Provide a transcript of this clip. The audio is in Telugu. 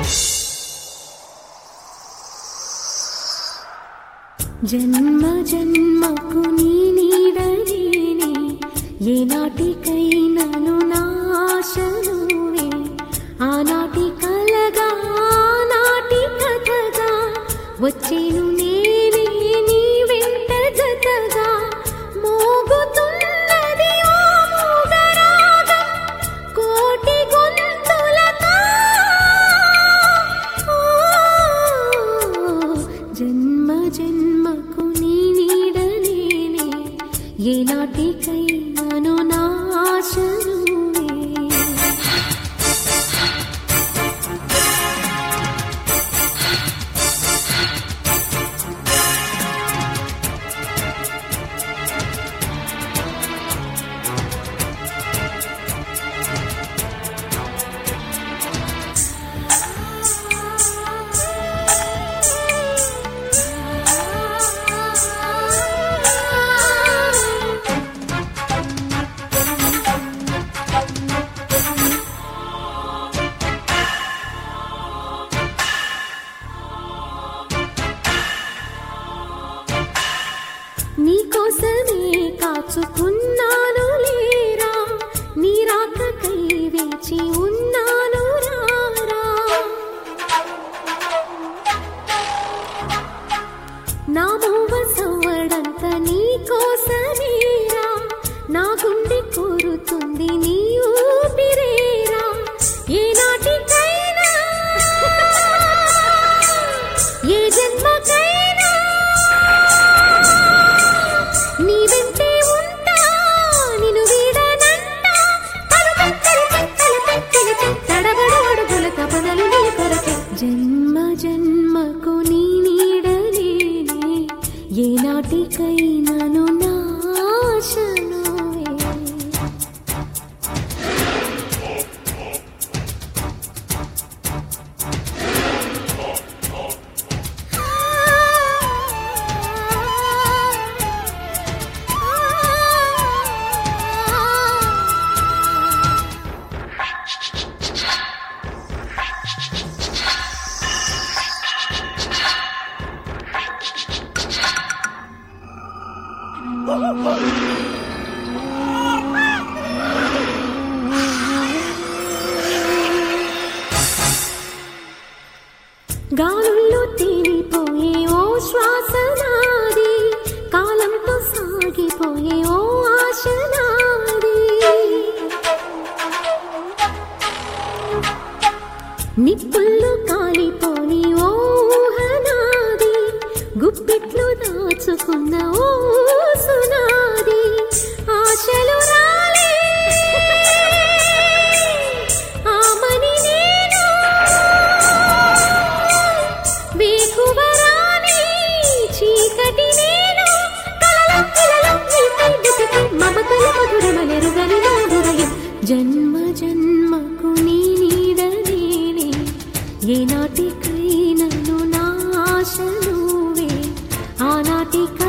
జన్మ జన్మకు నీ నీడనేనే ఏ నాటికైనను నాశనువే ఆనాటి కలగా నాటి కథగా వచ్చేను నేనే నీ వెంట జతగా మోగుతున్నది ఓ మూగరాగం కోటి గొంతులతో జన్మ జన్మకు నీ నీడనేనే ఏ నాటికైనాను నాశనువే నీకోసమే కాచుకున్నాను లేరా నీ రాకకై వేచి ఉన్నాను రారా నా మూవ సవ్వడంత నీకోసమేరా నా గుండె కోరుతుంది నీ ఊపిరేరా ఏ నాటికైనా ఏ జన్మకైనా నీ వెంటే ఉంటా నిన్ను వీడనంట తడబడు అడుగుల తపనలు నీ కొరకే జన్మ జన్మకు నీ నీడలేనే ఏ నాటికైనాను నాశనువే గాలుల్లో తేలిపోయే ఓ శ్వాస నాది కాలంతో సాగిపోయే ఓ ఆశ నాది నిప్పుల్లో కాలిపోని ఓ ఊహ నాది గుప్పిట్లో దాచుకున్న ఓ సునాది ఆశలు రాలే ఆమని నేను వేకువరాని చీకటి నేను కలలం కలలం నీకై వెతికి మమతల మధురమలెరుగని నా హృదయం జన్మ జన్మకు నీ నీడనేనే ఏ నాటికైనను నాశనువే ఆనాటి